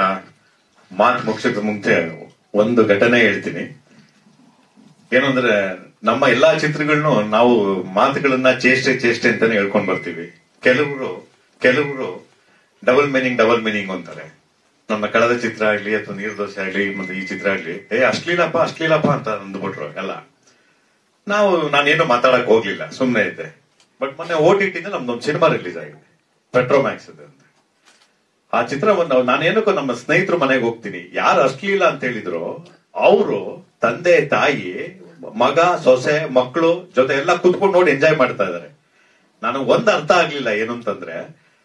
ಆ, ಮಾತು ಮುಗಿಸೋಕೆ ಮುಂಚೆ ಒಂದು ಘಟನೆ ಹೇಳ್ತೀನಿ ಏನು ಅಂದ್ರೆ ನಮ್ಮ ಎಲ್ಲಾ ಚಿತ್ರಗಳನ್ನು ನಾವು ಮಾತುಗಳನ್ನ ಚೇಷ್ಟೆ ಚೇಷ್ಟೆ ಅಂತಾನೆ ಹೇಳ್ಕೊಂಡ್ ಬರ್ತೀವಿ ಕೆಲವರು ಕೆಲವರು ಡಬಲ್ ಮೀನಿಂಗ್ ಡಬಲ್ ಮೀನಿಂಗ್ ಅಂತಾರೆ ನಮ್ಮ ಕಳೆದ ಚಿತ್ರ ಆಗ್ಲಿ ಅಥವಾ ನೀರ್ದೋಸೆ ಆಗ್ಲಿ ಮತ್ತೆ ಈ ಚಿತ್ರ ಆಗ್ಲಿ ಏ ಅಶ್ಲೀಲಪ್ಪ ಅಶ್ಲೀಲಪ್ಪ ಅಂತ ಅಂದ್ಬಿಟ್ರು ಎಲ್ಲ ನಾವು ನಾನೇನು ಮಾತಾಡಕ್ ಹೋಗ್ಲಿಲ್ಲ ಸುಮ್ಮನೆ ಇದ್ದೆ ಬಟ್ ಮೊನ್ನೆ ಓ ಟಿ ಟಿಂದ ನಮ್ದೊಂದು ಸಿನಿಮಾ ರಿಲೀಸ್ ಆಗಿದೆ ಪೆಟ್ರೋಮ್ಯಾಕ್ಸ್ ಇದೆ ಅಂತ ಆ ಚಿತ್ರವನ್ನು ನಾನೇನಕ್ಕೂ ನಮ್ಮ ಸ್ನೇಹಿತರ ಮನೆಗೆ ಹೋಗ್ತೀನಿ ಯಾರು ಅಶ್ಲೀಲ ಅಂತ ಹೇಳಿದ್ರು ಅವರು ತಂದೆ ತಾಯಿ ಮಗ ಸೊಸೆ ಮಕ್ಕಳು ಜೊತೆ ಎಲ್ಲ ಕುತ್ಕೊಂಡು ನೋಡಿ ಎಂಜಾಯ್ ಮಾಡ್ತಾ ಇದಾರೆ ನನಗೆ ಒಂದ್ ಅರ್ಥ ಆಗ್ಲಿಲ್ಲ ಏನು ಅಂತಂದ್ರೆ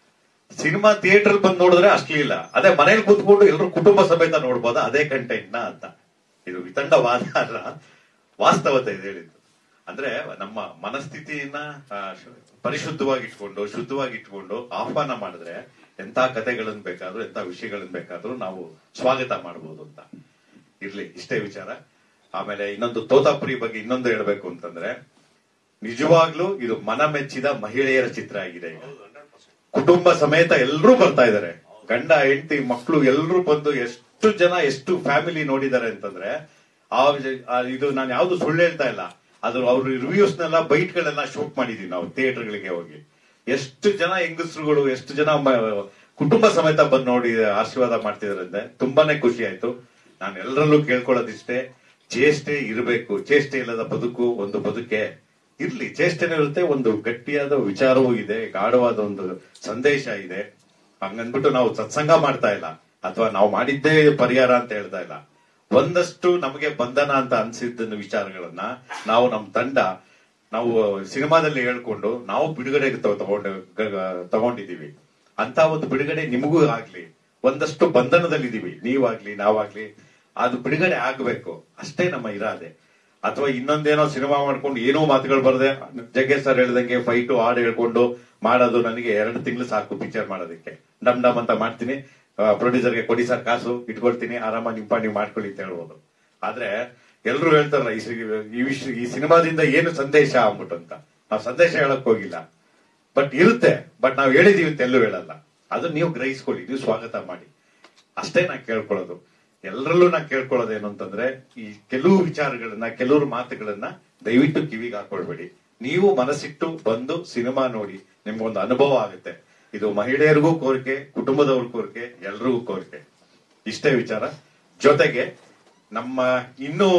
ಸಿನಿಮಾ ಥಿಯೇಟರ್ ಬಂದು ನೋಡಿದ್ರೆ ಅಶ್ಲೀಲ ಅದೇ ಮನೇಲಿ ಕೂತ್ಕೊಂಡು ಎಲ್ಲರೂ ಕುಟುಂಬ ಸಮೇತ ನೋಡ್ಬೋದಾ ಅದೇ ಕಂಟೆಂಟ್ ನ ಅಂತ ಇದು ವಿತಂಡವಾದ ಅಲ್ಲ ವಾಸ್ತವತೆ ಇದೆ ಹೇಳಿದ್ದು ಅಂದ್ರೆ ನಮ್ಮ ಮನಸ್ಥಿತಿಯನ್ನ ಆ, ಶು- ಪರಿಶುದ್ಧವಾಗಿ ಇಟ್ಕೊಂಡು ಶುದ್ಧವಾಗಿ ಇಟ್ಕೊಂಡು ಆಹ್ವಾನ ಮಾಡಿದ್ರೆ ಎಂತ ಕಥೆಗಳನ್ನ ಬೇಕಾದ್ರೂ ಎಂತ ವಿಷಯಗಳನ್ನ ಬೇಕಾದ್ರೂ ನಾವು ಸ್ವಾಗತ ಮಾಡಬಹುದು ಅಂತ ಇರ್ಲಿ ಇಷ್ಟೇ ವಿಚಾರ ಆಮೇಲೆ ಇನ್ನೊಂದು ತೋತಾಪುರಿ ಬಗ್ಗೆ ಇನ್ನೊಂದು ಹೇಳ್ಬೇಕು ಅಂತಂದ್ರೆ ನಿಜವಾಗ್ಲೂ ಇದು ಮನ ಮೆಚ್ಚಿದ ಮಹಿಳೆಯರ ಚಿತ್ರ ಆಗಿದೆ ಈಗ ಕುಟುಂಬ ಸಮೇತ ಎಲ್ಲರೂ ಬರ್ತಾ ಇದಾರೆ ಗಂಡ ಹೆಂಡತಿ ಮಕ್ಕಳು ಎಲ್ಲರೂ ಬಂದು ಎಷ್ಟು ಜನ ಎಷ್ಟು ಫ್ಯಾಮಿಲಿ ನೋಡಿದ್ದಾರೆ ಅಂತಂದ್ರೆ ಆ ವಿಜ- ಆ ಇದು ನಾನು ಯಾವ್ದು ಸುಳ್ಳು ಹೇಳ್ತಾ ಇಲ್ಲ ಅದು ಅವ್ರ ರಿವ್ಯೂಸ್ ನೆಲ್ಲ ಬೈಟ್ ಗಳೆಲ್ಲ ಶೂಟ್ ಮಾಡಿದೀವಿ ನಾವು ಥಿಯೇಟರ್ ಗಳಿಗೆ ಹೋಗಿ ಎಷ್ಟು ಜನ ಹೆಂಗಸರುಗಳು ಎಷ್ಟು ಜನ ಮ- ಕುಟುಂಬ ಸಮೇತ ಬಂದು ನೋಡಿ ಆಶೀರ್ವಾದ ಮಾಡ್ತಿದಾರೆ ಅಂದ್ರೆ ತುಂಬಾನೇ ಖುಷಿ ಆಯ್ತು ನಾನು ಎಲ್ಲರಲ್ಲೂ ಕೇಳ್ಕೊಳ್ಳೋದಿಷ್ಟೇ ಚೇಷ್ಟೆ ಇರಬೇಕು ಚೇಷ್ಟೆ ಇಲ್ಲದ ಬದುಕು ಒಂದು ಬದುಕೆ ಇರ್ಲಿ ಚೇಷ್ಟೆನೂ ಇರುತ್ತೆ ಒಂದು ಗಟ್ಟಿಯಾದ ವಿಚಾರವೂ ಇದೆ ಗಾಢವಾದ ಒಂದು ಸಂದೇಶ ಇದೆ ಹಂಗನ್ಬಿಟ್ಟು ನಾವು ಸತ್ಸಂಗ ಮಾಡ್ತಾ ಇಲ್ಲ ಅಥವಾ ನಾವು ಮಾಡಿದ್ದೇ ಪರಿಹಾರ ಅಂತ ಹೇಳ್ತಾ ಇಲ್ಲ ಒಂದಷ್ಟು ನಮಗೆ ಬಂಧನ ಅಂತ ಅನ್ಸಿದ್ದ ವಿಚಾರಗಳನ್ನ ನಾವು ನಮ್ಮ ತಂಡ ನಾವು ಸಿನಿಮಾದಲ್ಲಿ ಹೇಳ್ಕೊಂಡು ನಾವು ಬಿಡುಗಡೆಗೆ ತಗೊ- ತಗೊಂಡು ಗ- ಗ- ತಗೊಂಡಿದೀವಿ ಅಂತ ಒಂದು ಬಿಡುಗಡೆ ನಿಮಗೂ ಆಗ್ಲಿ ಒಂದಷ್ಟು ಬಂಧನದಲ್ಲಿದ್ದೀವಿ ನೀವಾಗ್ಲಿ ನಾವಾಗ್ಲಿ ಅದು ಬಿಡುಗಡೆ ಆಗ್ಬೇಕು ಅಷ್ಟೇ ನಮ್ಮ ಇರಾದೆ ಅಥವಾ ಇನ್ನೊಂದೇನೋ ಸಿನಿಮಾ ಮಾಡ್ಕೊಂಡು ಏನೋ ಮಾತುಗಳು ಬರದೆ ಜಗ್ಗೇಶ್ ಸರ್ ಹೇಳ್ದಂಗೆ ಫೈಟು ಹಾಡು ಹೇಳ್ಕೊಂಡು ಮಾಡೋದು ನನಗೆ ಎರಡು ತಿಂಗಳು ಸಾಕು ಪಿಕ್ಚರ್ ಮಾಡೋದಕ್ಕೆ ಡಮ್ ಡಮ್ ಅಂತ ಮಾಡ್ತೀನಿ ಪ್ರೊಡ್ಯೂಸರ್ಗೆ ಕೊಡಿ ಸರ್ ಕಾಸು ಇಟ್ಕೊಳ್ತೀನಿ ಆರಾಮಾಗಿ ನಿಂಪ ನೀವು ಮಾಡ್ಕೊಳ್ಳಿ ಅಂತ ಹೇಳ್ಬೋದು ಆದ್ರೆ ಎಲ್ರು ಹೇಳ್ತಾರಲ್ಲ ಈ ಸಿ- ಈ ವಿಷಯ ಈ ಸಿನಿಮಾದಿಂದ ಏನು ಸಂದೇಶ ಅಂದ್ಬಿಟ್ಟು ಅಂತ ನಾವು ಸಂದೇಶ ಹೇಳಕ್ ಹೋಗಿಲ್ಲ ಬಟ್ ಇರುತ್ತೆ ಬಟ್ ನಾವು ಹೇಳಿದೀವಿ ಅಂತ ಎಲ್ಲೂ ಹೇಳಲ್ಲ ಅದು ನೀವು ಗ್ರಹಿಸ್ಕೊಳ್ಳಿ ನೀವು ಸ್ವಾಗತ ಮಾಡಿ ಅಷ್ಟೇ ನಾ ಕೇಳ್ಕೊಳ್ಳೋದು ಎಲ್ಲರಲ್ಲೂ ನಾ ಕೇಳ್ಕೊಳ್ಳೋದು ಏನು ಅಂತಂದ್ರೆ ಈ ಕೆಲವು ವಿಚಾರಗಳನ್ನ ಕೆಲವರು ಮಾತುಗಳನ್ನ ದಯವಿಟ್ಟು ಕಿವಿಗೆ ಹಾಕೊಳ್ಬೇಡಿ ನೀವು ಮನಸ್ಸಿಟ್ಟು ಬಂದು ಸಿನಿಮಾ ನೋಡಿ ನಿಮ್ಗೊಂದು ಅನುಭವ ಆಗುತ್ತೆ ಇದು ಮಹಿಳೆಯರಿಗೂ ಕೋರಿಕೆ ಕುಟುಂಬದವ್ರ ಕೋರಿಕೆ ಎಲ್ರಿಗೂ ಕೋರಿಕೆ ಇಷ್ಟೇ ವಿಚಾರ ಜೊತೆಗೆ ನಮ್ಮ ಇನ್ನೂ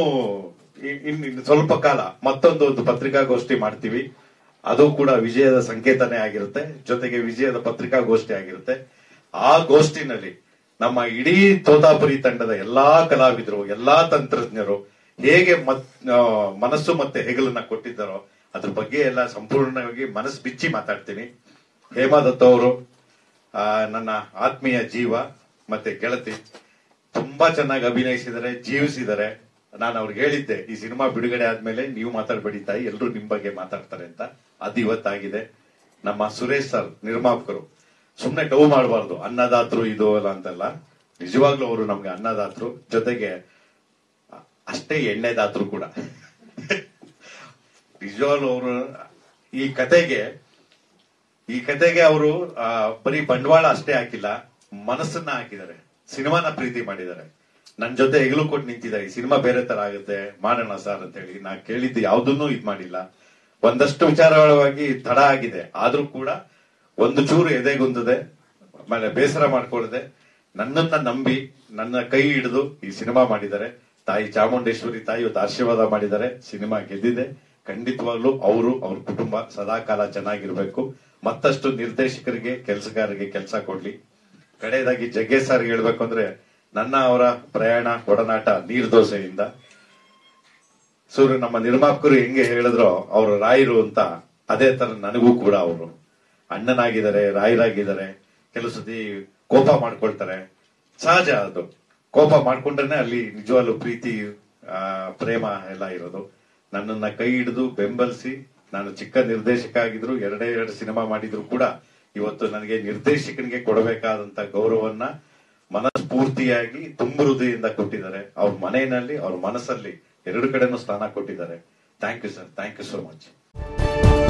ಇ- ಇನ್ ಇನ್ನು ಸ್ವಲ್ಪ ಕಾಲ ಮತ್ತೊಂದು ಒಂದು ಪತ್ರಿಕಾಗೋಷ್ಠಿ ಮಾಡ್ತೀವಿ ಅದು ಕೂಡ ವಿಜಯದ ಸಂಕೇತನೇ ಆಗಿರುತ್ತೆ ಜೊತೆಗೆ ವಿಜಯದ ಪತ್ರಿಕಾಗೋಷ್ಠಿ ಆಗಿರುತ್ತೆ ಆ ಗೋಷ್ಠಿನಲ್ಲಿ ನಮ್ಮ ಇಡೀ ತೋತಾಪುರಿ ತಂಡದ ಎಲ್ಲಾ ಕಲಾವಿದರು ಎಲ್ಲಾ ತಂತ್ರಜ್ಞರು ಹೇಗೆ ಮತ್ ಆ, ಮನಸ್ಸು ಮತ್ತೆ ಹೆಗಲನ್ನ ಕೊಟ್ಟಿದ್ದಾರೋ ಅದ್ರ ಬಗ್ಗೆ ಎಲ್ಲ ಸಂಪೂರ್ಣವಾಗಿ ಮನಸ್ಸು ಬಿಚ್ಚಿ ಮಾತಾಡ್ತೀನಿ ಹೇಮಾ ದತ್ತ ಅವರು ಆ, ನನ್ನ ಆತ್ಮೀಯ ಜೀವ ಮತ್ತೆ ಗೆಳತಿ ತುಂಬಾ ಚೆನ್ನಾಗಿ ಅಭಿನಯಿಸಿದ್ದಾರೆ ಜೀವಿಸಿದ್ದಾರೆ ನಾನು ಅವ್ರಿಗೆ ಹೇಳಿದ್ದೆ ಈ ಸಿನಿಮಾ ಬಿಡುಗಡೆ ಆದ್ಮೇಲೆ ನೀವು ಮಾತಾಡ್ಬೇಡಿ ತಾಯಿ ಎಲ್ರು ನಿಮ್ ಬಗ್ಗೆ ಮಾತಾಡ್ತಾರೆ ಅಂತ ಅದು ಇವತ್ತಾಗಿದೆ ನಮ್ಮ ಸುರೇಶ್ ಸರ್ ನಿರ್ಮಾಪಕರು ಸುಮ್ನೆ ಡೌ ಮಾಡಬಾರ್ದು ಅನ್ನದಾತರು ಇದು ಅಲ್ಲ ಅಂತಲ್ಲ ನಿಜವಾಗ್ಲೂ ಅವರು ನಮ್ಗೆ ಅನ್ನದಾತರು ಜೊತೆಗೆ ಅಷ್ಟೇ ಎಣ್ಣೆದಾತರು ಕೂಡ ನಿಜವಾಗ್ಲೂ ಅವರು ಈ ಕತೆಗೆ ಈ ಕತೆಗೆ ಅವರು ಬರೀ ಬಂಡವಾಳ ಅಷ್ಟೇ ಹಾಕಿಲ್ಲ ಮನಸ್ಸನ್ನ ಹಾಕಿದ್ದಾರೆ ಸಿನಿಮಾನ ಪ್ರೀತಿ ಮಾಡಿದ್ದಾರೆ ನನ್ ಜೊತೆ ಹೆಗಲು ಕೊಟ್ಟು ನಿಂತಿದ್ದಾರೆ ಈ ಸಿನಿಮಾ ಬೇರೆ ತರ ಆಗುತ್ತೆ ಮಾಡೋಣ ಸರ್ ಅಂತ ಹೇಳಿ ನಾ ಕೇಳಿದ್ದು ಯಾವ್ದನ್ನೂ ಇದ್ ಮಾಡಿಲ್ಲ ಒಂದಷ್ಟು ವಿಚಾರವಾಗಿ ತಡ ಆಗಿದೆ ಆದ್ರೂ ಕೂಡ ಒಂದು ಚೂರು ಎದೆಗುಂದದೆ ಆಮೇಲೆ ಬೇಸರ ಮಾಡ್ಕೊಳ್ಳದೆ ನನ್ನನ್ನ ನಂಬಿ ನನ್ನ ಕೈ ಹಿಡಿದು ಈ ಸಿನಿಮಾ ಮಾಡಿದ್ದಾರೆ ತಾಯಿ ಚಾಮುಂಡೇಶ್ವರಿ ತಾಯಿ ಇವತ್ತು ಆಶೀರ್ವಾದ ಮಾಡಿದ್ದಾರೆ ಸಿನಿಮಾ ಗೆದ್ದಿದೆ ಖಂಡಿತವಾಗ್ಲೂ ಅವರು ಅವ್ರ ಕುಟುಂಬ ಸದಾಕಾಲ ಚೆನ್ನಾಗಿರ್ಬೇಕು ಮತ್ತಷ್ಟು ನಿರ್ದೇಶಕರಿಗೆ ಕೆಲಸಗಾರರಿಗೆ ಕೆಲಸ ಕೊಡ್ಲಿ ಕಡೆಯದಾಗಿ ಜಗ್ಗೇಶ್ ಸರ್ ಹೇಳ್ಬೇಕು ಅಂದ್ರೆ ನನ್ನ ಅವರ ಪ್ರಯಾಣ ಒಡನಾಟ ನೀರ್ ದೋಸೆಯಿಂದ ಸೂರ್ಯ ನಮ್ಮ ನಿರ್ಮಾಪಕರು ಹೆಂಗೆ ಹೇಳಿದ್ರೋ ಅವರು ರಾಯರು ಅಂತ ಅದೇ ತರ ನನಗೂ ಕೂಡ ಅವರು ಅಣ್ಣನಾಗಿದ್ದಾರೆ ರಾಯರಾಗಿದ್ದಾರೆ ಕೆಲವು ಸತಿ ಕೋಪ ಮಾಡ್ಕೊಳ್ತಾರೆ ಸಹಜ ಅದು ಕೋಪ ಮಾಡ್ಕೊಂಡ್ರೇನೆ ಅಲ್ಲಿ ನಿಜವಾಗ್ಲೂ ಪ್ರೀತಿ ಆ, ಪ್ರೇಮ ಎಲ್ಲ ಇರೋದು ನನ್ನನ್ನ ಕೈ ಹಿಡಿದು ಬೆಂಬಲಿಸಿ ನಾನು ಚಿಕ್ಕ ನಿರ್ದೇಶಕ ಆಗಿದ್ರು ಎರಡೇ ಎರಡು ಸಿನಿಮಾ ಮಾಡಿದ್ರು ಕೂಡ ಇವತ್ತು ನನಗೆ ನಿರ್ದೇಶಕನಿಗೆ ಕೊಡಬೇಕಾದಂತ ಗೌರವನ್ನ ಮನಸ್ಫೂರ್ತಿಯಾಗಿ ತುಂಬು ಹೃದಯದಿಂದ ಕೊಟ್ಟಿದ್ದಾರೆ ಅವ್ರ ಮನೆಯಲ್ಲಿ ಅವ್ರ ಮನಸ್ಸಲ್ಲಿ ಎರಡು ಕಡೆನೂ ಸ್ಥಾನ ಕೊಟ್ಟಿದ್ದಾರೆ thank you sir thank you so much